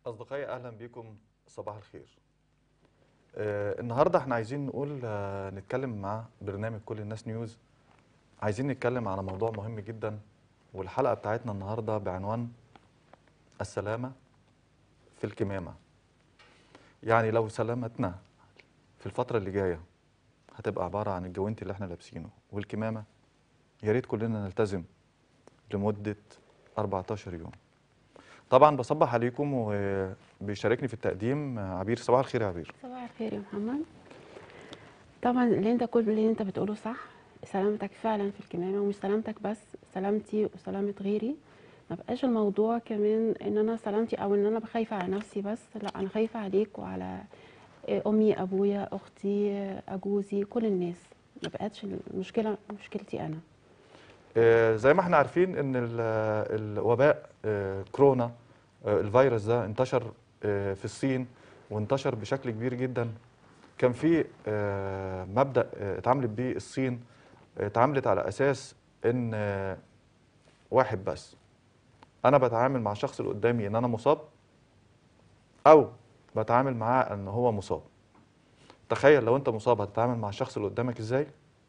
أصدقائي أهلا بكم صباح الخير آه النهاردة احنا عايزين نقول آه نتكلم مع برنامج كل الناس نيوز عايزين نتكلم على موضوع مهم جدا والحلقة بتاعتنا النهاردة بعنوان السلامة في الكمامة يعني لو سلامتنا في الفترة اللي جاية هتبقى عبارة عن الجوانتي اللي احنا لابسينه والكمامة يا ريت كلنا نلتزم لمدة 14 يوم طبعا بصبح عليكم وبيشاركني في التقديم عبير صباح الخير يا عبير صباح الخير يا محمد طبعا اللي انت كل اللي انت بتقوله صح سلامتك فعلا في الكمامه ومش سلامتك بس سلامتي وسلامه غيري ما بقاش الموضوع كمان ان انا سلامتي او ان انا خايفه على نفسي بس لا انا خايفه عليك وعلى امي ابويا اختي اجوزي كل الناس ما بقتش المشكله مشكلتي انا آه، زي ما احنا عارفين ان ال- الوباء آه، كورونا آه، الفيروس ده انتشر آه، في الصين وانتشر بشكل كبير جدا كان في آه، مبدأ آه، اتعاملت بيه الصين آه، اتعاملت على اساس ان آه، واحد بس انا بتعامل مع الشخص اللي قدامي ان انا مصاب او بتعامل معاه ان هو مصاب تخيل لو انت مصاب هتتعامل مع الشخص اللي قدامك ازاي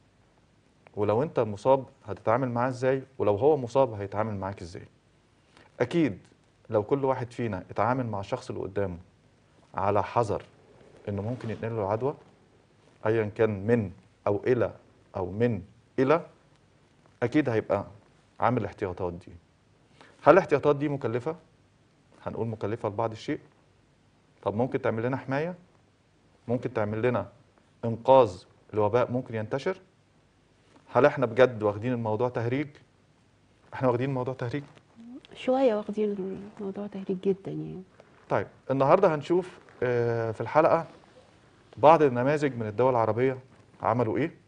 ولو انت مصاب هتتعامل معاه ازاي ولو هو مصاب هيتعامل معاك ازاي اكيد لو كل واحد فينا اتعامل مع الشخص اللي قدامه على حذر انه ممكن ينقل له العدوى ايا كان من او الى او من الى اكيد هيبقى عامل الاحتياطات دي هل الاحتياطات دي مكلفه هنقول مكلفه لبعض الشيء طب ممكن تعمل لنا حمايه ممكن تعمل لنا انقاذ الوباء ممكن ينتشر هل احنا بجد واخدين الموضوع تهريج؟ احنا واخدين الموضوع تهريج؟ شويه واخدين الموضوع تهريج جدا يعني طيب النهارده هنشوف آه، في الحلقه بعض النماذج من الدول العربيه عملوا ايه؟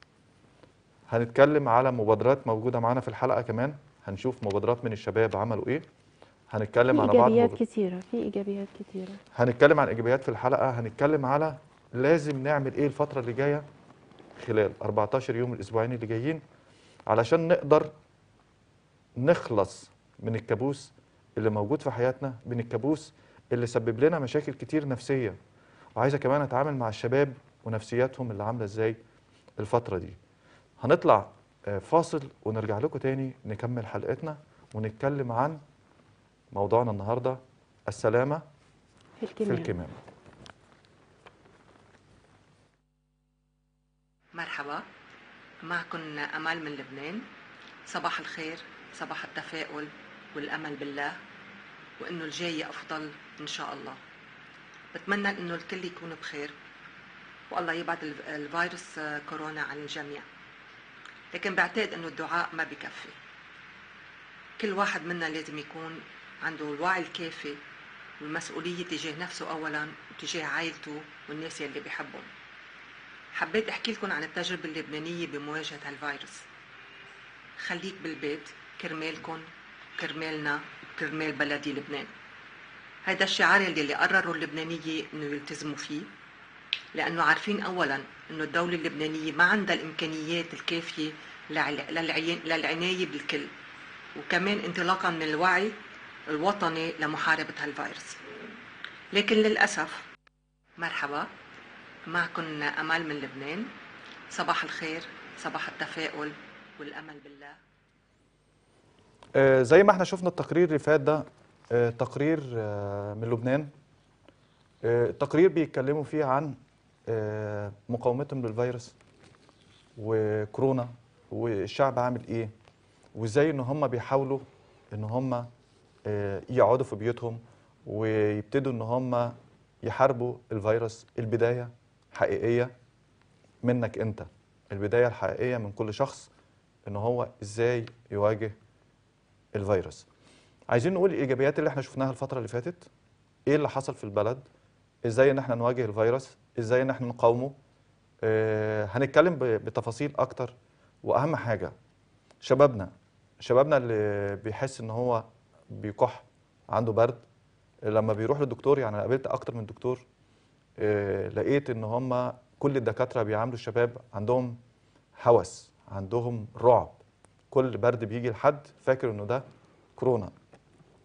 هنتكلم على مبادرات موجوده معانا في الحلقه كمان هنشوف مبادرات من الشباب عملوا ايه؟ هنتكلم في على بعض ايجابيات مبادرات كتيره في ايجابيات كتيره هنتكلم عن ايجابيات في الحلقه هنتكلم على لازم نعمل ايه الفتره اللي جايه خلال 14 يوم الاسبوعين اللي جايين علشان نقدر نخلص من الكابوس اللي موجود في حياتنا من الكابوس اللي سبب لنا مشاكل كتير نفسيه وعايزه كمان اتعامل مع الشباب ونفسياتهم اللي عامله ازاي الفتره دي هنطلع آه، فاصل ونرجع لكم تاني نكمل حلقتنا ونتكلم عن موضوعنا النهارده السلامه في في الكمامه الكمامه مرحبا معكم أمال من لبنان صباح الخير صباح التفاؤل والأمل بالله وإنه الجاي أفضل إن شاء الله بتمنى إنه الكل يكون بخير والله يبعد الف- الفيروس آه، كورونا عن الجميع لكن بعتقد إنه الدعاء ما بكفي كل واحد منا لازم يكون عنده الوعي الكافي والمسؤولية تجاه نفسه أولا وتجاه عائلته والناس يلي بيحبهم حبيت احكي لكم عن التجربة اللبنانية بمواجهة هالفيروس خليك بالبيت كرمالكن كرمالنا كرمال بلدي لبنان هيدا الشعار اللي, اللي قرروا اللبنانية انه يلتزموا فيه لانه عارفين اولا انه الدولة اللبنانية ما عندها الامكانيات الكافية لعل- للعين- للعناية بالكل وكمان انطلاقا من الوعي الوطني لمحاربة هالفيروس لكن للأسف مرحبا معكم أمال من لبنان صباح الخير صباح التفاؤل والأمل بالله آه، زي ما احنا شفنا التقرير اللي فات ده آه، تقرير آه، من لبنان آه، التقرير بيتكلموا فيه عن آه، مقاومتهم للفيروس وكورونا والشعب عامل ايه وازاي ان هم بيحاولوا ان هم آه، يقعدوا في بيوتهم ويبتدوا ان هم يحاربوا الفيروس البدايه حقيقيه منك انت البدايه الحقيقيه من كل شخص ان هو ازاي يواجه الفيروس عايزين نقول الايجابيات اللي احنا شفناها الفتره اللي فاتت ايه اللي حصل في البلد ازاي ان احنا نواجه الفيروس ازاي ان احنا نقاومه آه هنتكلم ب- بتفاصيل اكتر واهم حاجه شبابنا شبابنا اللي بيحس ان هو بيكح عنده برد لما بيروح للدكتور يعني انا قابلت اكتر من دكتور آه لقيت ان هم كل الدكاتره بيعاملوا الشباب عندهم هوس عندهم رعب كل برد بيجي لحد فاكر انه ده كورونا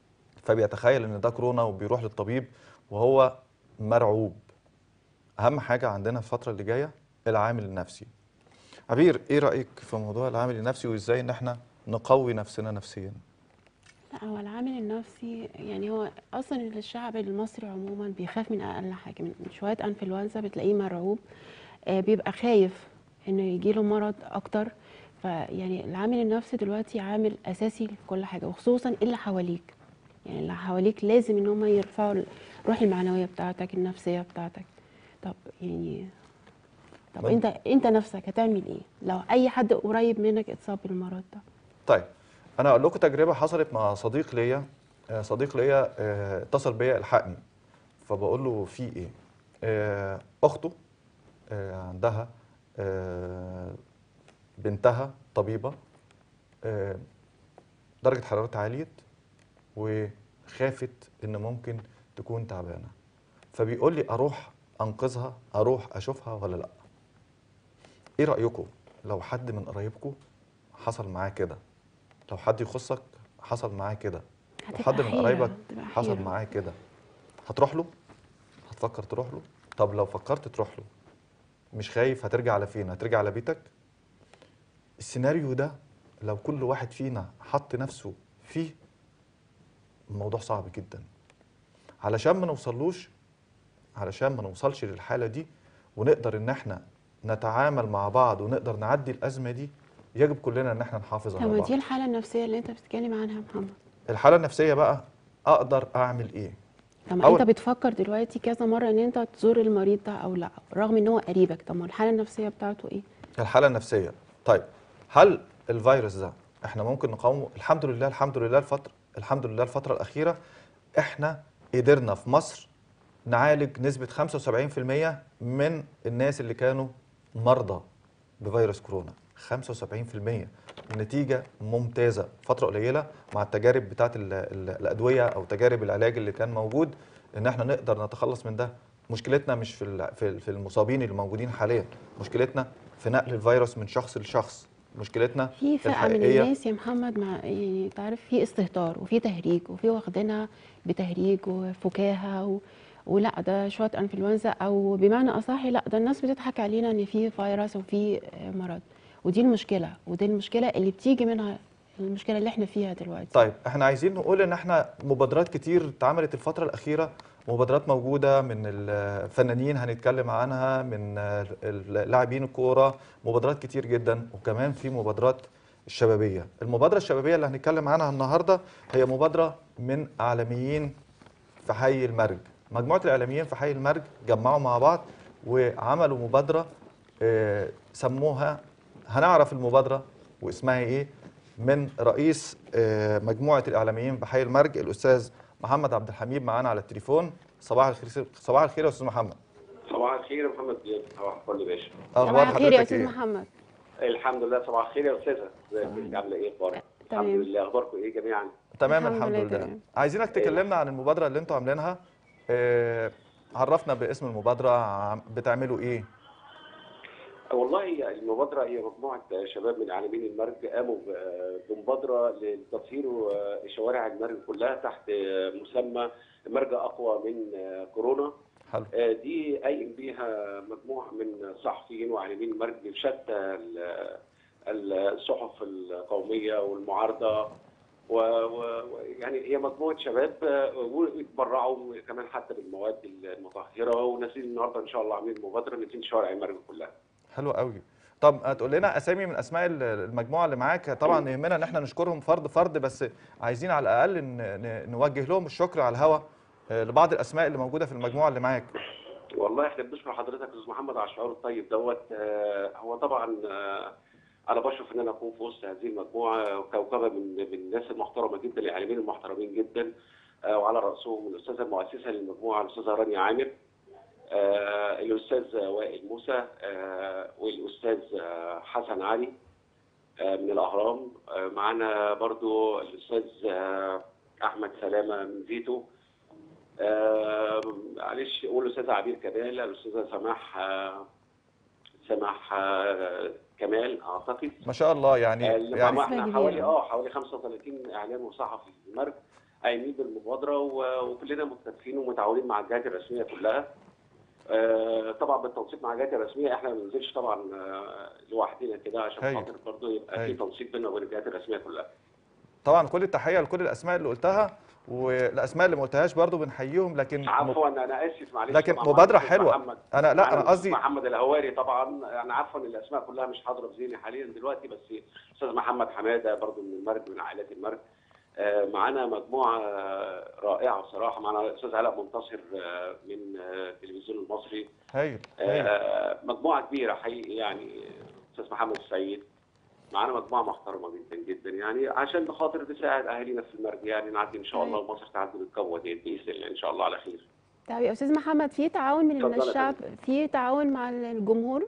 فبيتخيل ان ده كورونا وبيروح للطبيب وهو مرعوب اهم حاجه عندنا في الفتره اللي جايه العامل النفسي عبير ايه رايك في موضوع العامل النفسي وازاي ان احنا نقوي نفسنا نفسيا لا هو العامل النفسي يعني هو اصلا الشعب المصري عموما بيخاف من اقل حاجه من شويه انفلونزا بتلاقيه مرعوب آه، بيبقى خايف انه يجيله مرض اكتر فيعني العامل النفسي دلوقتي عامل اساسي في كل حاجه وخصوصا اللي حواليك يعني اللي حواليك لازم ان هم يرفعوا الروح المعنويه بتاعتك النفسيه بتاعتك طب يعني طب من- انت انت نفسك هتعمل ايه لو اي حد قريب منك اتصاب بالمرض ده طيب انا اقول لكم تجربه حصلت مع صديق ليا آه، صديق ليا آه، اتصل بيا الحقني فبقول له في ايه آه، اخته آه، عندها آه، بنتها طبيبه آه، درجه حرارتها عاليه وخافت ان ممكن تكون تعبانه فبيقول لي اروح انقذها اروح اشوفها ولا لا ايه رايكم لو حد من قرايبكم حصل معاه كده لو حد يخصك حصل معاه كده لو هتبقى حد من حيرة، قرايبك هتبقى حصل حيرة. معاه كده هتروح له هتفكر تروح له طب لو فكرت تروح له مش خايف هترجع على فين هترجع على بيتك السيناريو ده لو كل واحد فينا حط نفسه فيه الموضوع صعب جدا علشان ما نوصلوش علشان ما نوصلش للحالة دي ونقدر ان احنا نتعامل مع بعض ونقدر نعدي الأزمة دي يجب كلنا ان احنا نحافظ طب على ما بعض دي الحاله النفسيه اللي انت بتتكلم عنها يا محمد الحالة النفسية بقى اقدر اعمل ايه طب ما أول- انت بتفكر دلوقتي كذا مره ان انت تزور المريض ده او لا رغم ان هو قريبك طب ما الحاله النفسيه بتاعته ايه الحالة النفسية طيب هل الفيروس ده احنا ممكن نقاومه الحمد لله الحمد لله الفترة الحمد لله الفترة الأخيرة احنا قدرنا في مصر نعالج نسبة 75% من الناس اللي كانوا مرضى بفيروس كورونا 75% نتيجة ممتازة فترة قليلة مع التجارب بتاعت ال- ال- الأدوية أو تجارب العلاج اللي كان موجود إن احنا نقدر نتخلص من ده مشكلتنا مش في ال- في ال- في المصابين اللي موجودين حاليا مشكلتنا في نقل الفيروس من شخص لشخص مشكلتنا في فئه من الحقيقية الناس يا محمد مع يعني تعرف في استهتار وفي تهريج وفي واخدينها بتهريج وفكاهه و... ولا ده شويه انفلونزا او بمعنى اصح لا ده الناس بتضحك علينا ان في فيروس وفي آه، مرض ودي المشكله ودي المشكله اللي بتيجي منها المشكله اللي احنا فيها دلوقتي طيب احنا عايزين نقول ان احنا مبادرات كتير اتعملت الفترة الأخيرة مبادرات موجودة من الفنانين هنتكلم عنها من لاعبين الكورة مبادرات كتير جدا وكمان في مبادرات الشبابية المبادرة الشبابية اللي هنتكلم عنها النهاردة هي مبادرة من إعلاميين في حي المرج مجموعة الإعلاميين في حي المرج جمعوا مع بعض وعملوا مبادرة آه، سموها هنعرف المبادرة واسمها ايه من رئيس آه، مجموعة الإعلاميين بحي المرج الأستاذ محمد عبد الحميد معانا على التليفون صباح الخير صباح الخير يا أستاذ محمد صباح الخير يا محمد زياد صباح الفل يا باشا صباح الخير يا حضرتك استاذ إيه؟ محمد الحمد لله صباح الخير يا استاذه ازيك عامله ايه اخبارك تمام. الحمد لله اخباركم ايه جميعا تمام الحمد الحمد لله لله تمام. عايزينك تكلمنا عن المبادرة اللي انتوا عاملينها آه، عرفنا باسم المبادرة عم- بتعملوا ايه والله المبادره هي مجموعه شباب من عالمين المرج قاموا ب- بمبادره لتطهير شوارع المرج كلها تحت مسمى مرج اقوى من كورونا حلو دي قايم بيها مجموعه من صحفيين وعالمين المرج من شتى ال- الصحف القوميه والمعارضه و- و- ويعني هي مجموعه شباب آه، واتبرعوا كمان حتى بالمواد المطهره ونازلين النهارده ان شاء الله عاملين مبادره نازلين شوارع المرج كلها. حلو قوي طب هتقول لنا اسامي من اسماء ال- المجموعه اللي معاك طبعا يهمنا ان احنا نشكرهم فرد فرد بس عايزين على الاقل ن- ن- نوجه لهم الشكر على الهوا آه، لبعض الاسماء اللي موجوده في المجموعه اللي معاك والله احنا بنشكر حضرتك يا استاذ محمد على الشعور الطيب دوت آه، هو طبعا آه، انا بشرف ان انا اكون في وسط هذه المجموعه كوكبه من من الناس المحترمه جدا العالمين المحترمين جدا آه، وعلى راسهم الاستاذه المؤسسه للمجموعه الاستاذه رانيا عامر آه، الاستاذ وائل موسى آه، والاستاذ آه، حسن علي آه، من الاهرام آه، معانا برضو الاستاذ آه، احمد سلامه من زيتو آه، معلش قول الاستاذ عبير كمال الاستاذه سماح آه، سماح آه، كمال اعتقد ما شاء الله يعني آه، يعني احنا اسمها حوالي كبيرة. اه حوالي 35 اعلام وصحفي في المرج قايمين بالمبادره و- وكلنا متكاتفين ومتعاونين مع الجهات الرسميه كلها آه، طبعا بالتنسيق مع الجهات الرسميه احنا ما بننزلش طبعا آه، لوحدنا كده عشان هايل. خاطر برضه يبقى في هايل. تنسيق بيننا وبين الجهات الرسميه كلها طبعا كل التحيه لكل الاسماء اللي قلتها والاسماء اللي ما قلتهاش برضو بنحييهم لكن عفوا انا اسف معلش لكن طبعاً مبادره معلش حلوه محمد. انا لا انا معانا قصدي محمد الهواري طبعا انا عارفه ان الاسماء كلها مش حاضره في ذهني حاليا دلوقتي بس استاذ محمد حماده برضو من المرج من عائلات المرج آه، معانا مجموعه آه، رائعه بصراحه معانا استاذ علاء منتصر آه، من آه، التلفزيون المصري هايل هايل آه، مجموعه كبيره حقيقي يعني استاذ محمد السيد معانا مجموعه محترمه جدا جدا يعني عشان بخاطر تساعد اهالينا في المرج يعني نعدي ان شاء الله ومصر تعدي بالقوه دي باذن الله ان شاء الله على خير طيب يا استاذ محمد في تعاون من اتفضل يا الشعب في تعاون مع الجمهور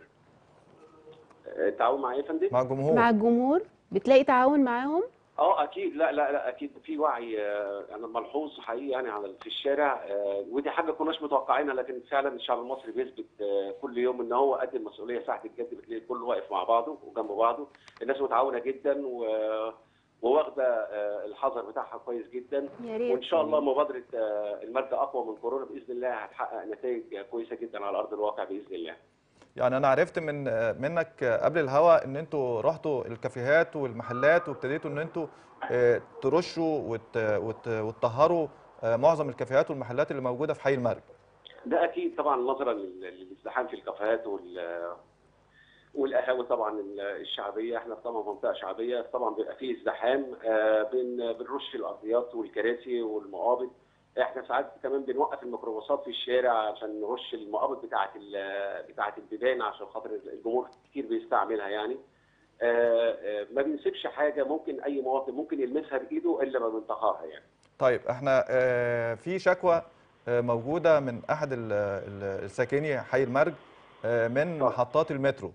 آه، التعاون مع ايه يا فندم؟ مع الجمهور مع الجمهور بتلاقي تعاون معاهم اه اكيد لا لا لا اكيد في وعي آه، انا ملحوظ حقيقي يعني على في الشارع آه، ودي حاجه كناش متوقعينها لكن فعلا الشعب المصري بيثبت آه، كل يوم ان هو قد المسؤوليه ساعه الجد بتلاقي الكل واقف مع بعضه وجنب بعضه الناس متعاونه جدا و وواخده آه، الحذر بتاعها كويس جدا يا ريت وان شاء الله مبادره آه، المرج اقوى من كورونا باذن الله هتحقق نتائج كويسه جدا على ارض الواقع باذن الله يعني انا عرفت من منك قبل الهوا ان انتوا رحتوا الكافيهات والمحلات وابتديتوا ان انتوا آه، ترشوا وت- وت- وتطهروا آه، معظم الكافيهات والمحلات اللي موجوده في حي المرج ده اكيد طبعا نظرا لل- للازدحام في الكافيهات وال والقهاوي طبعا الشعبيه احنا طبعا منطقه شعبيه طبعا بيبقى فيه ازدحام آه، بن بنرش الارضيات والكراسي والمقابض احنا ساعات كمان بنوقف الميكروباصات في الشارع عشان نرش المقابض بتاعه ال- بتاعه البيبان عشان خاطر الجمهور كتير بيستعملها يعني آه، آه، ما بنسيبش حاجه ممكن اي مواطن ممكن يلمسها بايده الا ما بنطهرها يعني طيب احنا آه، في شكوى آه، موجوده من احد ال- ال- الساكني حي المرج آه، من اتفضل. محطات المترو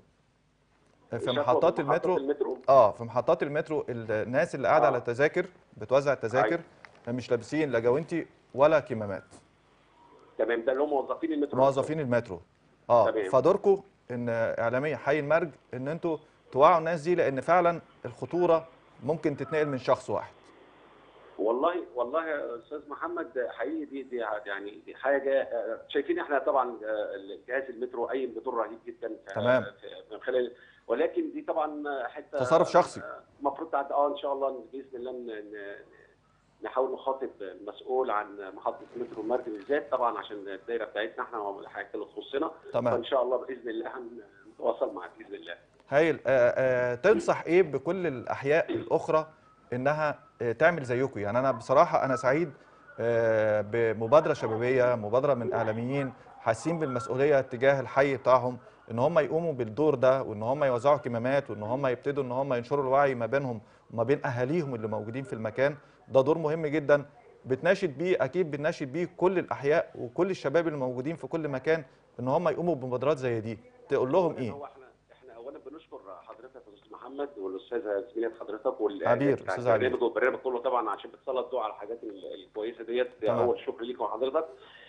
في شكوى محطات في المترو المترو اه في محطات المترو الناس اللي قاعده آه. على التذاكر بتوزع التذاكر مش لابسين لا جوانتي ولا كمامات تمام ده اللي هم موظفين المترو موظفين المترو اه تمام. فدوركم ان اعلاميه حي المرج ان انتوا توعوا الناس دي لان فعلا الخطوره ممكن تتنقل من شخص واحد والله والله يا استاذ محمد حقيقي دي دي يعني دي حاجه آه، شايفين احنا طبعا آه، جهاز المترو قايم بدور رهيب جدا في- تمام. في- من خلال ولكن دي طبعا حته تصرف شخصي. المفروض تعدي اه ان شاء الله باذن الله ن- ن- نحاول نخاطب المسؤول عن محطه مترو المرج بالذات طبعا عشان الدايره بتاعتنا احنا والحاجات اللي تخصنا تمام فان شاء الله باذن الله هنتواصل معاك باذن الله هايل آه آه تنصح ايه بكل الاحياء الاخرى انها آه تعمل زيكم يعني انا بصراحه انا سعيد آه بمبادره شبابيه مبادره من اعلاميين حاسين بالمسؤوليه تجاه الحي بتاعهم ان هم يقوموا بالدور ده وان هم يوزعوا كمامات وان هم يبتدوا ان هم ينشروا الوعي ما بينهم وما بين اهاليهم اللي موجودين في المكان ده دور مهم جدا بتناشد بيه اكيد بتناشد بيه كل الاحياء وكل الشباب اللي موجودين في كل مكان ان هم يقوموا بمبادرات زي دي تقول لهم ايه هو احنا احنا اولا بنشكر حضرتك يا استاذ محمد والاستاذه زميله حضرتك وال عبير، بتاع أستاذ عبير. البرنامج والبرنامج كله طبعا عشان بتسلط الضوء على الحاجات ال- الكويسه ديت تمام. اول شكر ليك وحضرتك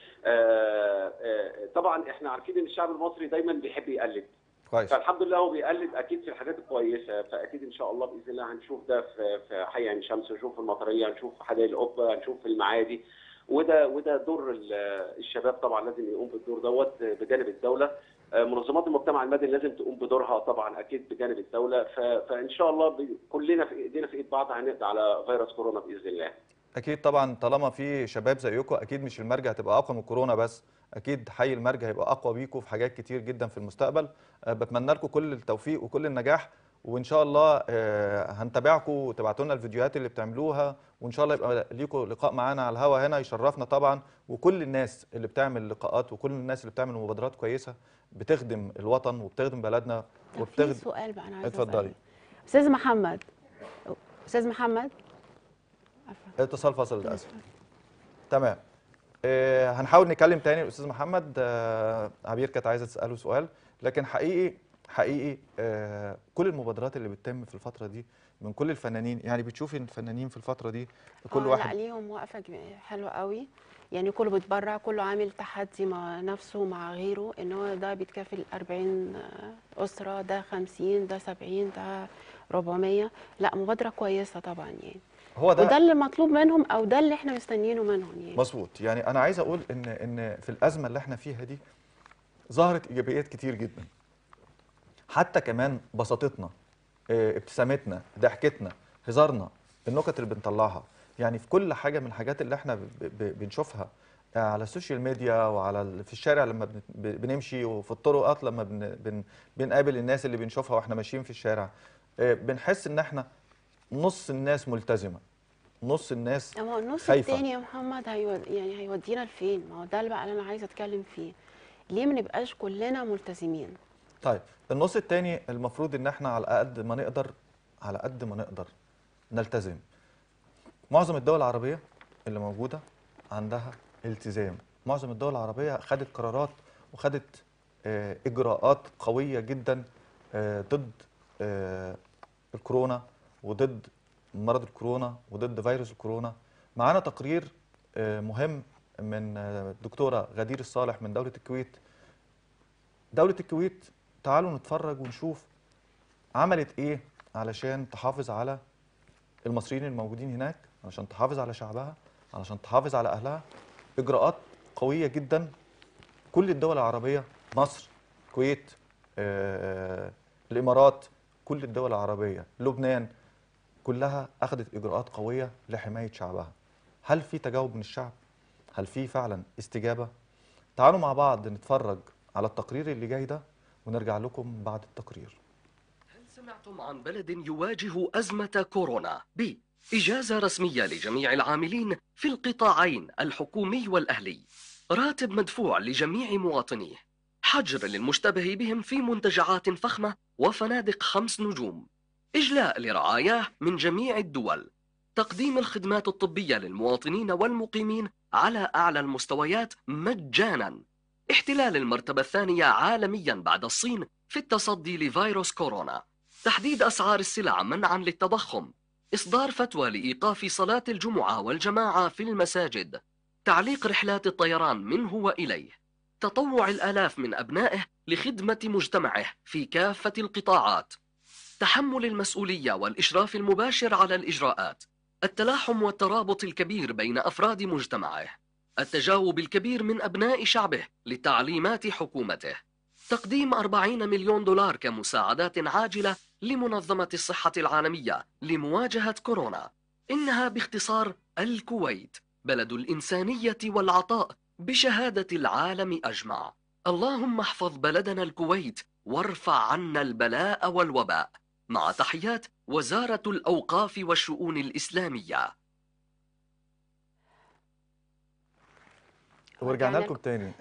آه، آه، طبعا احنا عارفين ان الشعب المصري دايما بيحب يقلد كويس فالحمد لله هو بيقلد اكيد في الحاجات الكويسه فاكيد ان شاء الله باذن الله هنشوف ده في في حي عين شمس هنشوف في المطريه هنشوف في حدائق القبه هنشوف في المعادي وده وده دور ال- الشباب طبعا لازم يقوم بالدور دوت بجانب الدوله آه، منظمات المجتمع المدني لازم تقوم بدورها طبعا اكيد بجانب الدوله ف- فان شاء الله ب- كلنا في ايدينا في ايد بعض هنقضي على فيروس كورونا باذن الله اكيد طبعا طالما في شباب زيكم اكيد مش المرج هتبقى اقوى من كورونا بس اكيد حي المرج هيبقى اقوى بيكم في حاجات كتير جدا في المستقبل أه، بتمنى لكم كل التوفيق وكل النجاح وان شاء الله أه، هنتابعكم وتبعتوا لنا الفيديوهات اللي بتعملوها وان شاء الله يبقى ليكم لقاء معانا على الهوا هنا يشرفنا طبعا وكل الناس اللي بتعمل لقاءات وكل الناس اللي بتعمل مبادرات كويسه بتخدم الوطن وبتخدم بلدنا طب في وبتخدم سؤال بقى انا عايزه اتفضلي. أسأله. استاذ محمد استاذ محمد عفوا. اتصال فاصل للاسف تمام آه هنحاول نكلم تاني الاستاذ محمد آه عبير كانت عايزه تساله سؤال لكن حقيقي حقيقي آه كل المبادرات اللي بتتم في الفتره دي من كل الفنانين يعني بتشوفي الفنانين في الفتره دي كل آه، لا واحد ليهم وقفه جم- حلوه قوي يعني كله بيتبرع كله عامل تحدي مع نفسه مع غيره ان هو ده بيتكافل 40 اسره ده 50 ده 70 ده 400 لا مبادره كويسه طبعا يعني هو ده وده اللي مطلوب منهم او ده اللي احنا مستنيينه منهم يعني مظبوط يعني انا عايز اقول ان ان في الازمه اللي احنا فيها دي ظهرت ايجابيات كتير جدا حتى كمان بساطتنا آه، ابتسامتنا ضحكتنا هزارنا النكت اللي بنطلعها يعني في كل حاجه من الحاجات اللي احنا ب- ب- بنشوفها آه، على السوشيال ميديا وعلى ال- في الشارع لما بن- ب- بنمشي وفي الطرقات لما بن بن بنقابل الناس اللي بنشوفها واحنا ماشيين في الشارع آه، بنحس ان احنا نص الناس ملتزمه نص الناس ما هو النص خايفة. التاني يا محمد هيود... يعني هيودينا لفين؟ ما هو ده اللي بقى اللي انا عايزه اتكلم فيه. ليه ما نبقاش كلنا ملتزمين؟ طيب النص التاني المفروض ان احنا على قد ما نقدر على قد ما نقدر نلتزم معظم الدول العربية اللي موجودة عندها التزام معظم الدول العربية خدت قرارات وخدت آه، إجراءات قوية جدا آه، ضد آه، الكورونا وضد مرض الكورونا وضد فيروس الكورونا معانا تقرير آه، مهم من آه، الدكتورة غدير الصالح من دولة الكويت دولة الكويت تعالوا نتفرج ونشوف عملت ايه علشان تحافظ على المصريين الموجودين هناك علشان تحافظ على شعبها علشان تحافظ على اهلها اجراءات قوية جدا كل الدول العربية مصر الكويت آه، الامارات كل الدول العربية لبنان كلها اخذت اجراءات قوية لحماية شعبها هل في تجاوب من الشعب هل في فعلا استجابة تعالوا مع بعض نتفرج على التقرير اللي جاي ده ونرجع لكم بعد التقرير هل سمعتم عن بلد يواجه أزمة كورونا؟ ب. إجازة رسمية لجميع العاملين في القطاعين الحكومي والأهلي. راتب مدفوع لجميع مواطنيه. حجر للمشتبه بهم في منتجعات فخمة وفنادق خمس نجوم. إجلاء لرعاياه من جميع الدول. تقديم الخدمات الطبية للمواطنين والمقيمين على أعلى المستويات مجانا. احتلال المرتبة الثانية عالميا بعد الصين في التصدي لفيروس كورونا تحديد أسعار السلع منعا للتضخم إصدار فتوى لإيقاف صلاة الجمعة والجماعة في المساجد تعليق رحلات الطيران منه وإليه تطوع الآلاف من أبنائه لخدمة مجتمعه في كافة القطاعات تحمل المسؤولية والإشراف المباشر على الإجراءات التلاحم والترابط الكبير بين أفراد مجتمعه التجاوب الكبير من أبناء شعبه لتعليمات حكومته تقديم 40 مليون دولار كمساعدات عاجلة لمنظمة الصحة العالمية لمواجهة كورونا إنها باختصار الكويت بلد الإنسانية والعطاء بشهادة العالم أجمع اللهم احفظ بلدنا الكويت وارفع عنا البلاء والوباء مع تحيات وزارة الأوقاف والشؤون الإسلامية ورجعنا رجعنا لكم تاني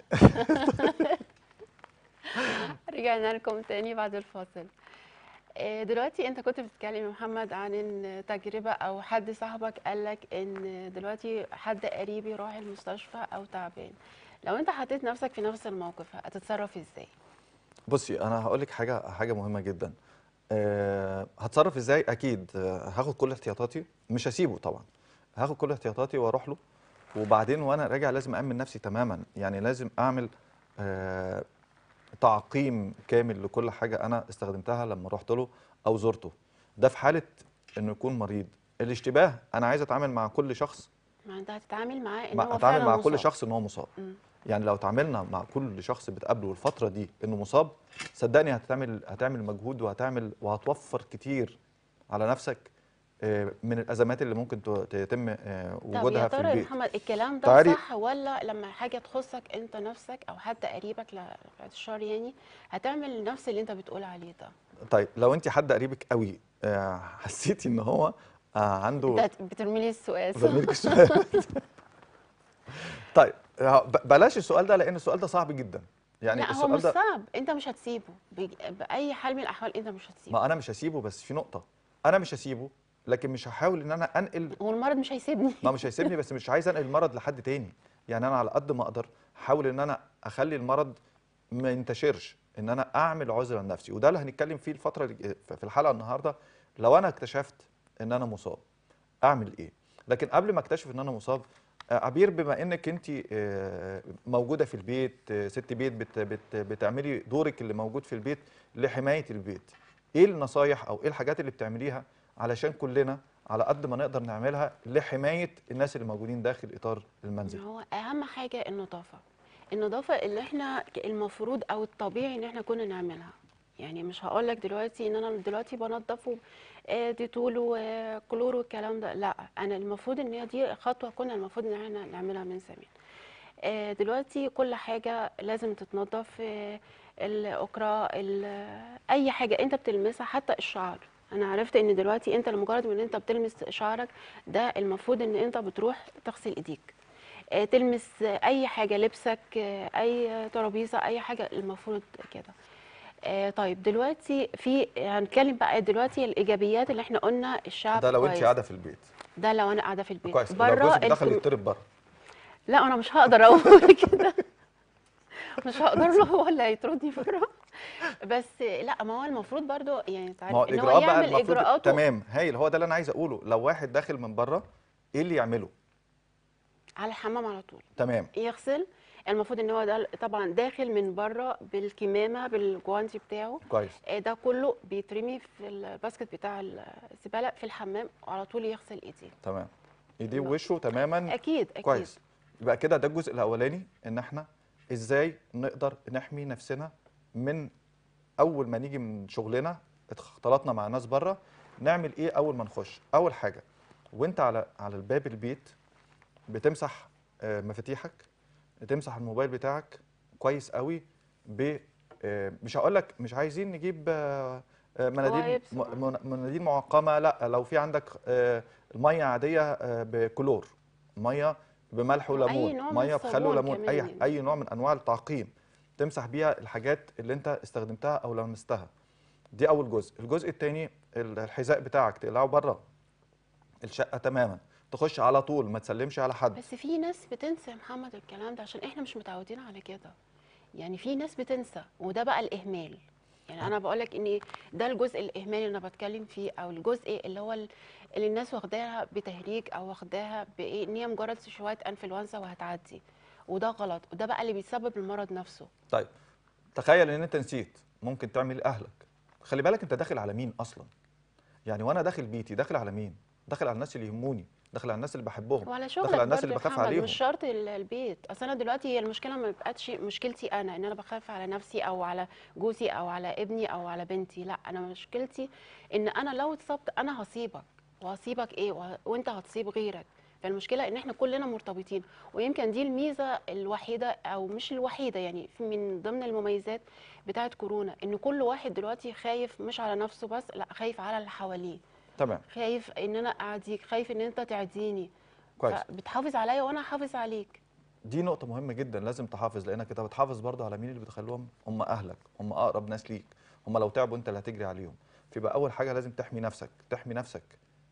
رجعنا لكم تاني بعد الفاصل آه، دلوقتي انت كنت بتتكلم يا محمد عن ان تجربة او حد صاحبك قالك ان دلوقتي حد قريبي راح المستشفى او تعبان لو انت حطيت نفسك في نفس الموقف هتتصرف ازاي بصي انا هقول لك حاجه حاجه مهمه جدا أه هتصرف ازاي اكيد آه، هاخد كل احتياطاتي مش هسيبه طبعا هاخد كل احتياطاتي واروح له وبعدين وانا راجع لازم امن نفسي تماما يعني لازم اعمل أه تعقيم كامل لكل حاجه انا استخدمتها لما رحت له او زرته ده في حاله انه يكون مريض الاشتباه انا عايز اتعامل مع كل شخص ما انت هتتعامل معاه ان مع- هو اتعامل فعلا مع كل مصاب. شخص ان هو مصاب مم. يعني لو تعاملنا مع كل شخص بتقابله الفتره دي انه مصاب صدقني هتعمل هتعمل مجهود وهتعمل وهتوفر كتير على نفسك آه، من الازمات اللي ممكن ت- يتم آه، طب يا وجودها في ترى يا البيت محمد الكلام ده تعالي- صح ولا لما حاجه تخصك انت نفسك او حد قريبك لا بعد الشر يعني هتعمل نفس اللي انت بتقول عليه ده طيب لو انت حد قريبك قوي آه، حسيتي ان هو آه، عنده انت بترمي لي السؤال برميلك السؤال طيب آه، ب- بلاش السؤال ده لان السؤال ده صعب جدا يعني لا هو السؤال مش ده صعب انت مش هتسيبه بج- باي حال من الاحوال انت مش هتسيبه ما انا مش هسيبه بس في نقطه انا مش هسيبه لكن مش هحاول ان انا انقل هو المرض مش هيسيبني ما مش هيسيبني بس مش عايز انقل المرض لحد تاني يعني انا على قد ما اقدر احاول ان انا اخلي المرض ما ينتشرش ان انا اعمل عذر لنفسي وده اللي هنتكلم فيه الفتره دي- في الحلقه النهارده لو انا اكتشفت ان انا مصاب اعمل ايه لكن قبل ما اكتشف ان انا مصاب آه، عبير بما انك انت آه، موجوده في البيت آه، ست بيت بت بت بتعملي دورك اللي موجود في البيت لحمايه البيت ايه النصايح او ايه الحاجات اللي بتعمليها علشان كلنا على قد ما نقدر نعملها لحمايه الناس اللي موجودين داخل اطار المنزل هو اهم حاجه النظافه النظافه اللي احنا ك- المفروض او الطبيعي ان احنا كنا نعملها يعني مش هقول لك دلوقتي ان انا دلوقتي بنضف آه، ديتول وكلور والكلام ده لا انا المفروض ان هي دي خطوه كنا المفروض ان احنا نعملها من زمان آه، دلوقتي كل حاجه لازم تتنضف آه، الاكرة ال- اي حاجه انت بتلمسها حتى الشعر انا عرفت ان دلوقتي انت لمجرد ان انت بتلمس شعرك ده المفروض ان انت بتروح تغسل ايديك آه، تلمس آه، اي حاجه لبسك آه، اي ترابيزه اي حاجه المفروض كده آه، طيب دلوقتي في هنتكلم بقى دلوقتي الايجابيات اللي احنا قلنا الشعب ده لو انت كويس. قاعده في البيت ده لو انا قاعده في البيت كويس لو بره جوزك دخل الكم- يضطرب بره لا انا مش هقدر اقول كده مش هقدر له هو اللي هيطردني بره بس لا ما هو المفروض برضو يعني ما هو تعرف ان هو الاجراءات بقى يعمل المفروض اجراءاته تمام هايل هو ده اللي انا عايز اقوله لو واحد داخل من بره ايه اللي يعمله على الحمام على طول تمام يغسل المفروض ان هو ده طبعا داخل من بره بالكمامه بالجوانتي بتاعه كويس آه، ده كله بيترمي في الباسكت بتاع الزباله في الحمام وعلى طول يغسل ايديه تمام ايديه ووشه تماما اكيد اكيد كويس يبقى كده ده الجزء الاولاني ان احنا ازاي نقدر نحمي نفسنا من اول ما نيجي من شغلنا اختلطنا مع ناس بره نعمل ايه اول ما نخش اول حاجه وانت على على الباب البيت بتمسح آه، مفاتيحك تمسح الموبايل بتاعك كويس قوي ب آه، مش هقول لك مش عايزين نجيب آه، آه، مناديل وايبس. م- من- مناديل معقمه لا لو في عندك آه، الميه عاديه آه، بكلور ميه بملح أي وليمون نوع من ميه بخل الصابون وليمون كمان اي يعني. اي نوع من انواع التعقيم تمسح بيها الحاجات اللي انت استخدمتها او لمستها دي اول جزء الجزء الثاني الحذاء بتاعك تقلعه بره الشقه تماما تخش على طول ما تسلمش على حد بس في ناس بتنسى يا محمد الكلام ده عشان احنا مش متعودين على كده يعني في ناس بتنسى وده بقى الاهمال يعني انا بقول لك ان ده الجزء الاهمالي اللي انا بتكلم فيه او الجزء اللي هو ال- اللي الناس واخداها بتهريج او واخداها بايه ان هي مجرد شويه انفلونزا وهتعدي وده غلط وده بقى اللي بيسبب المرض نفسه طيب تخيل ان انت نسيت ممكن تعمل إيه لاهلك خلي بالك انت داخل على مين اصلا يعني وانا داخل بيتي داخل على مين داخل على الناس اللي يهموني داخل على الناس اللي بحبهم وعلى داخل شغلك على الناس برضه اللي يا بخاف محمد عليهم مش شرط ال- البيت اصل انا دلوقتي هي المشكله ما بقتش مشكلتي انا ان انا بخاف على نفسي او على جوزي او على ابني او على بنتي لا انا مشكلتي ان انا لو اتصبت انا هصيبك وهصيبك ايه وه- وانت هتصيب غيرك فالمشكله ان احنا كلنا مرتبطين ويمكن دي الميزه الوحيده او مش الوحيده يعني في- من ضمن المميزات بتاعه كورونا ان كل واحد دلوقتي خايف مش على نفسه بس لا خايف على اللي حواليه تمام خايف ان انا اعديك خايف ان انت تعديني كويس بتحافظ عليا وانا احافظ عليك دي نقطة مهمة جدا لازم تحافظ لأنك أنت بتحافظ برضه على مين اللي بتخلوهم هم أهلك هم أقرب ناس ليك هم لو تعبوا أنت اللي هتجري عليهم فيبقى أول حاجة لازم تحمي نفسك تحمي نفسك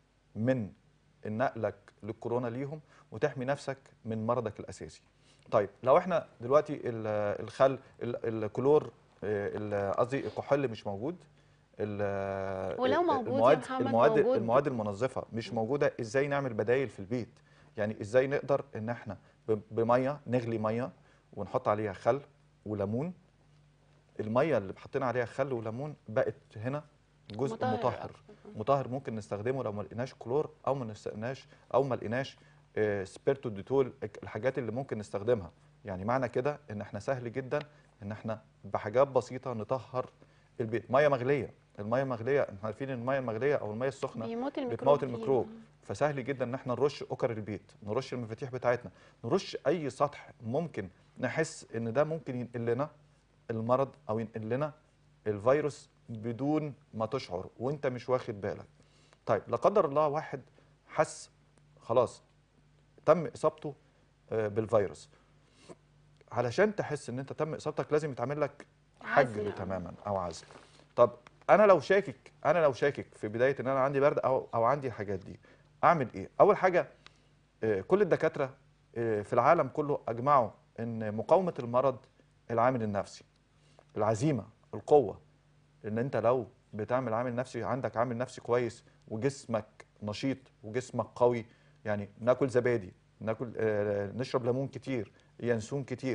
من نقلك للكورونا ليهم وتحمي نفسك من مرضك الأساسي طيب لو احنا دلوقتي ال- الخل ال- الكلور آه، ال- قصدي الكحول مش موجود ال- ولو موجود يا المواد محمد المواد موجود. المواد المنظفه مش موجوده ازاي نعمل بدايل في البيت يعني ازاي نقدر ان احنا ب- بميه نغلي ميه ونحط عليها خل وليمون الميه اللي حطينا عليها خل وليمون بقت هنا جزء مطهر مطهر أكتر. مطهر ممكن نستخدمه لو ما لقيناش كلور او ما نستخدمناش او ما لقيناش آه، سبيرتو ديتول الحاجات اللي ممكن نستخدمها يعني معنى كده ان احنا سهل جدا ان احنا بحاجات بسيطه نطهر البيت ميه مغليه الميه المغليه احنا عارفين ان الميه المغليه او الميه السخنه بيموت الميكروب بتموت فيه. الميكروب فسهل جدا ان احنا نرش اوكر البيت نرش المفاتيح بتاعتنا نرش اي سطح ممكن نحس ان ده ممكن ينقل لنا المرض او ينقل لنا الفيروس بدون ما تشعر وانت مش واخد بالك طيب لا قدر الله واحد حس خلاص تم اصابته آه، بالفيروس علشان تحس ان انت تم اصابتك لازم يتعمل لك عزل، حجر آه. تماما او عزل طب انا لو شاكك انا لو شاكك في بدايه ان انا عندي برد او او عندي الحاجات دي اعمل ايه اول حاجه آه، كل الدكاتره آه، في العالم كله اجمعوا ان مقاومه المرض العامل النفسي العزيمه القوه ان انت لو بتعمل عامل نفسي عندك عامل نفسي كويس وجسمك نشيط وجسمك قوي يعني ناكل زبادي ناكل آه، نشرب ليمون كتير ينسون كتير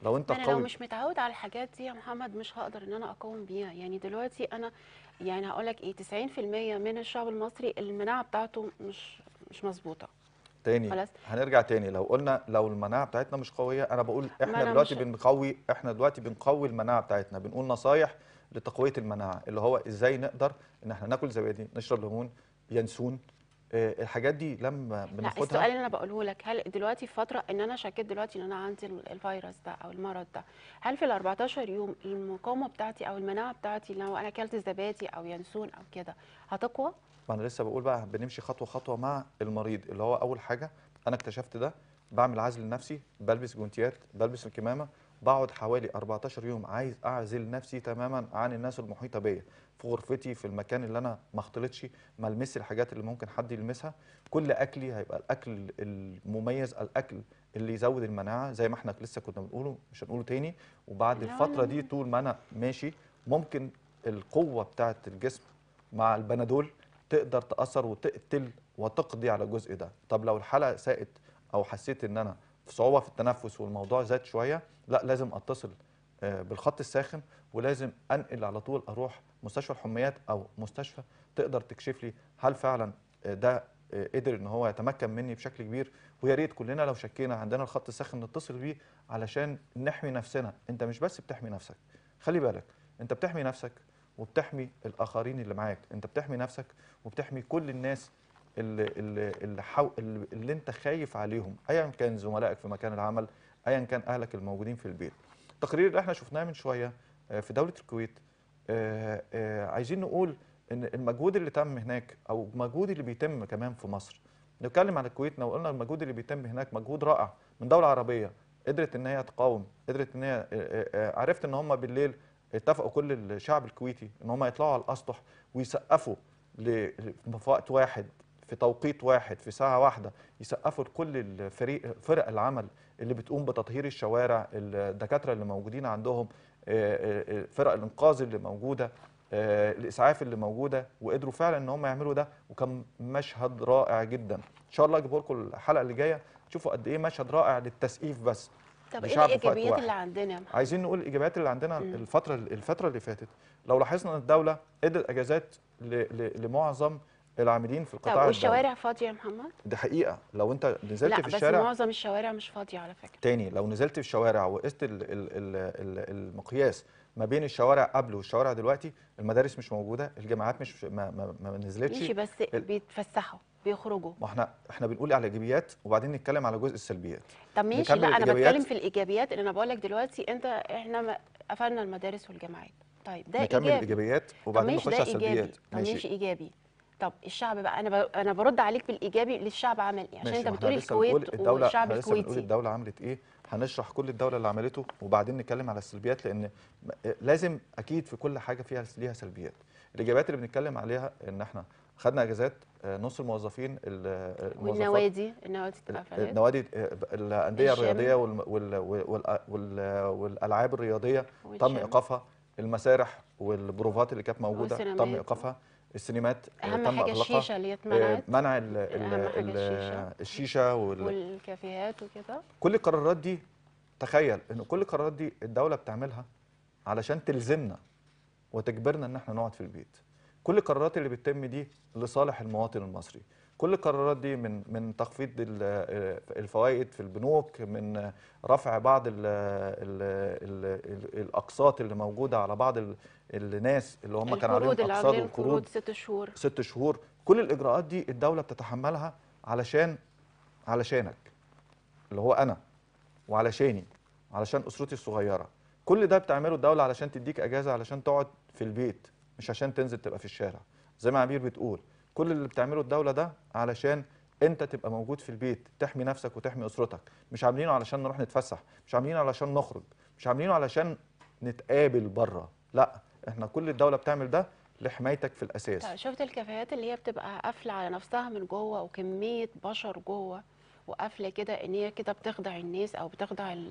لو انت ما انا لو قوي مش متعود على الحاجات دي يا محمد مش هقدر ان انا اقاوم بيها يعني دلوقتي انا يعني هقول لك ايه 90% من الشعب المصري المناعه بتاعته مش مش مظبوطه تاني خلاص. هنرجع تاني لو قلنا لو المناعه بتاعتنا مش قويه انا بقول احنا أنا دلوقتي مش- بنقوي احنا دلوقتي بنقوي المناعه بتاعتنا بنقول نصايح لتقويه المناعه اللي هو ازاي نقدر ان احنا ناكل زبادي نشرب ليمون ينسون آه، الحاجات دي لما لا السؤال بناخدها اللي انا بقوله لك هل دلوقتي في فتره ان انا شكيت دلوقتي ان انا عندي ال- الفيروس ده او المرض ده هل في ال 14 يوم المقاومه بتاعتي او المناعه بتاعتي لو انا اكلت زبادي او ينسون او كده هتقوى ما انا لسه بقول بقى بنمشي خطوه خطوه مع المريض اللي هو اول حاجه انا اكتشفت ده بعمل عزل لنفسي بلبس جونتيات بلبس الكمامه بقعد حوالي 14 يوم عايز اعزل نفسي تماما عن الناس المحيطه بيا في غرفتي في المكان اللي انا ما اختلطش ما المس الحاجات اللي ممكن حد يلمسها كل اكلي هيبقى الاكل المميز الاكل اللي يزود المناعه زي ما احنا لسه كنا بنقوله مش هنقوله تاني وبعد لا، الفتره لا، دي طول ما انا ماشي ممكن القوه بتاعه الجسم مع البنادول تقدر تاثر وتقتل وتقضي على الجزء ده طب لو الحلقه ساءت او حسيت ان انا في صعوبه في التنفس والموضوع زاد شويه لا لازم اتصل آه، بالخط الساخن ولازم انقل على طول اروح مستشفى الحميات او مستشفى تقدر تكشف لي هل فعلا آه، ده آه، قدر ان هو يتمكن مني بشكل كبير ويا ريت كلنا لو شكينا عندنا الخط الساخن نتصل بيه علشان نحمي نفسنا انت مش بس بتحمي نفسك خلي بالك انت بتحمي نفسك وبتحمي الاخرين اللي معاك انت بتحمي نفسك وبتحمي كل الناس اللي اللي اللي, حو... اللي, اللي انت خايف عليهم ايا كان زملائك في مكان العمل ايا كان اهلك الموجودين في البيت التقرير اللي احنا شفناه من شويه آه، في دوله الكويت آه، آه، عايزين نقول ان المجهود اللي تم هناك او المجهود اللي بيتم كمان في مصر نتكلم عن الكويت لو قلنا المجهود اللي بيتم هناك مجهود رائع من دوله عربيه قدرت ان هي تقاوم قدرت ان هي آه، آه، آه، عرفت ان هم بالليل اتفقوا كل الشعب الكويتي ان هم يطلعوا على الاسطح ويسقفوا ل- ل- في وقت واحد في توقيت واحد في ساعه واحده يسقفوا لكل الفريق فرق العمل اللي بتقوم بتطهير الشوارع الدكاتره اللي موجودين عندهم آه، آه، آه، فرق الانقاذ اللي موجوده آه، الاسعاف اللي موجوده وقدروا فعلا ان هم يعملوا ده وكان مشهد رائع جدا ان شاء الله اجيب لكم الحلقه اللي جايه تشوفوا قد ايه مشهد رائع للتسقيف بس طب ايه لشعب في وقت الايجابيات واحد. اللي عندنا يا محمد؟ عايزين نقول الايجابيات اللي عندنا مم. الفتره الفتره اللي فاتت لو لاحظنا ان الدوله ادت اجازات ل- ل- لمعظم العاملين في طب القطاع الدولي والشوارع فاضيه يا محمد؟ دي حقيقه لو انت نزلت لا في بس الشارع معظم الشوارع مش فاضيه على فكره تاني لو نزلت في الشوارع وقست ال- ال- ال- ال- المقياس ما بين الشوارع قبل والشوارع دلوقتي المدارس مش موجوده الجامعات مش ما, ما, ما نزلتش ماشي بس ال- بيتفسحوا بيخرجوا ما احنا احنا بنقول على الايجابيات وبعدين نتكلم على جزء السلبيات طب ماشي نكمل لا انا الإيجابيات. بتكلم في الايجابيات اللي انا بقول لك دلوقتي انت احنا ما- قفلنا المدارس والجامعات طيب ده نكمل ايجابي الايجابيات طب وبعدين ماشي نخش ده على ايجابي السلبيات طب ماشي ايجابي طب الشعب بقى انا ب... انا برد عليك بالايجابي للشعب عمل ايه عشان ماشي، انت ما احنا بتقولي لسه بنقول الكويت الدولة والشعب احنا لسه بنقول الكويتي الدولة عملت ايه هنشرح كل الدولة اللي عملته وبعدين نتكلم على السلبيات لان م- لازم اكيد في كل حاجة فيها ليها سلبيات الايجابيات اللي بنتكلم عليها ان احنا خدنا اجازات آه، نص الموظفين ال- آه، الموظفات والنوادي النوادي اتقفلت النوادي آه، الانديه الجيم. الرياضيه وال وال وال وال والالعاب الرياضيه تم والجيم. ايقافها المسارح والبروفات اللي كانت موجوده تم والسينمات. ايقافها السينمات آه، اهم تم حاجه اغلاقها الشيشه اللي آه، اتمنعت منع ال ال أهم حاجة ال الشيشة. الشيشه وال والكافيهات وكده كل القرارات دي تخيل ان كل القرارات دي الدوله بتعملها علشان تلزمنا وتجبرنا ان احنا نقعد في البيت كل القرارات اللي بتتم دي لصالح المواطن المصري كل القرارات دي من من تخفيض ال- الفوائد في البنوك من رفع بعض ال ال ال ال الاقساط اللي موجوده على بعض ال- الناس اللي هم كان عليهم القروض اللي اقساط عاملين وقروض قروض ست شهور ست شهور كل الاجراءات دي الدوله بتتحملها علشان علشانك اللي هو انا وعلشاني علشان اسرتي الصغيره كل ده بتعمله الدوله علشان تديك اجازه علشان تقعد في البيت مش عشان تنزل تبقى في الشارع زي ما عبير بتقول كل اللي بتعمله الدوله ده علشان انت تبقى موجود في البيت تحمي نفسك وتحمي اسرتك مش عاملينه علشان نروح نتفسح مش عاملينه علشان نخرج مش عاملينه علشان نتقابل بره لا احنا كل الدوله بتعمل ده لحمايتك في الاساس طيب شفت الكافيهات اللي هي بتبقى قافله على نفسها من جوه وكميه بشر جوه وقافله كده ان هي كده بتخدع الناس او بتخدع ال-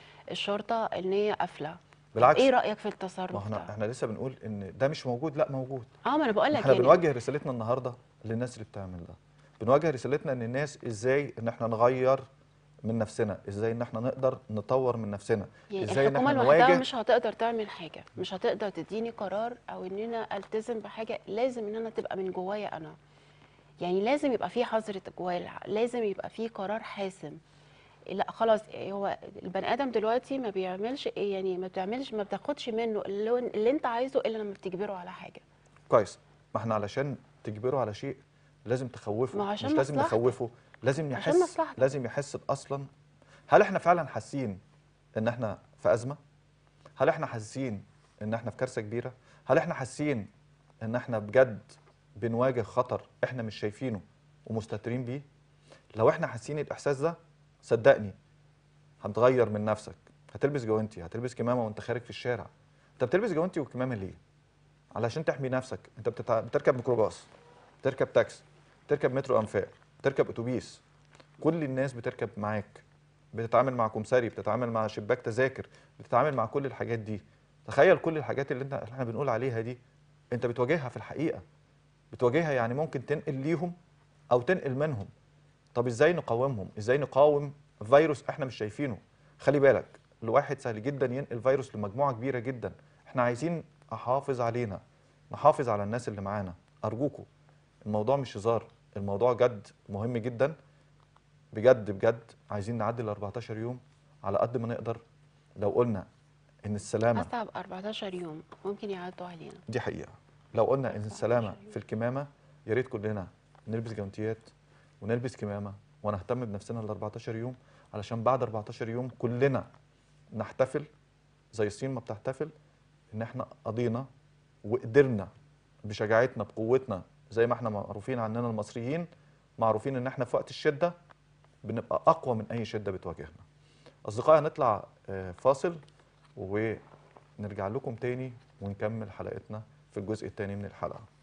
الشرطه ان هي قافله بالعكس ايه رايك في ما التصرف احنا ده احنا لسه بنقول ان ده مش موجود لا موجود اه ما انا بقول لك احنا يعني بنوجه رسالتنا النهارده للناس اللي بتعمل ده بنوجه رسالتنا ان الناس ازاي ان احنا نغير من نفسنا ازاي ان احنا نقدر نطور من نفسنا يعني ازاي ان الحكومه احنا لوحدها نواجه مش هتقدر تعمل حاجه مش هتقدر تديني قرار او ان انا التزم بحاجه لازم ان انا تبقى من جوايا انا يعني لازم يبقى في حظر جوايا لازم يبقى في قرار حاسم لا خلاص هو البني ادم دلوقتي ما بيعملش ايه يعني ما بتعملش ما بتاخدش منه اللي, اللي انت عايزه الا لما بتجبره على حاجه كويس ما احنا علشان تجبره على شيء لازم تخوفه ما هو عشان مش لازم مصلحته. نخوفه لازم عشان يحس مصلحته. لازم يحس اصلا هل احنا فعلا حاسين ان احنا في ازمه هل احنا حاسين ان احنا في كارثه كبيره هل احنا حاسين ان احنا بجد بنواجه خطر احنا مش شايفينه ومستترين بيه لو احنا حاسين الاحساس ده صدقني هتغير من نفسك هتلبس جوانتي هتلبس كمامه وانت خارج في الشارع انت بتلبس جوانتي وكمامه ليه علشان تحمي نفسك انت بتتع... بتركب ميكروباص بتركب تاكسي بتركب مترو انفاق بتركب اتوبيس كل الناس بتركب معاك بتتعامل مع كمساري بتتعامل مع شباك تذاكر بتتعامل مع كل الحاجات دي تخيل كل الحاجات اللي انت اللي احنا بنقول عليها دي انت بتواجهها في الحقيقه بتواجهها يعني ممكن تنقل ليهم او تنقل منهم طب ازاي نقاومهم ازاي نقاوم فيروس احنا مش شايفينه خلي بالك الواحد سهل جدا ينقل فيروس لمجموعه كبيره جدا احنا عايزين احافظ علينا نحافظ على الناس اللي معانا ارجوكم الموضوع مش هزار الموضوع جد مهم جدا بجد بجد عايزين نعدي ال 14 يوم على قد ما نقدر لو قلنا ان السلامه اصعب 14 يوم ممكن يعدوا علينا دي حقيقة لو قلنا إن السلامة في الكمامة يا ريت كلنا نلبس جوانتيات ونلبس كمامة ونهتم بنفسنا ال 14 يوم علشان بعد 14 يوم كلنا نحتفل زي الصين ما بتحتفل إن إحنا قضينا وقدرنا بشجاعتنا بقوتنا زي ما إحنا معروفين عننا المصريين معروفين إن إحنا في وقت الشدة بنبقى أقوى من أي شدة بتواجهنا. أصدقائي هنطلع آه، فاصل ونرجع لكم تاني ونكمل حلقتنا في الجزء الثاني من الحلقة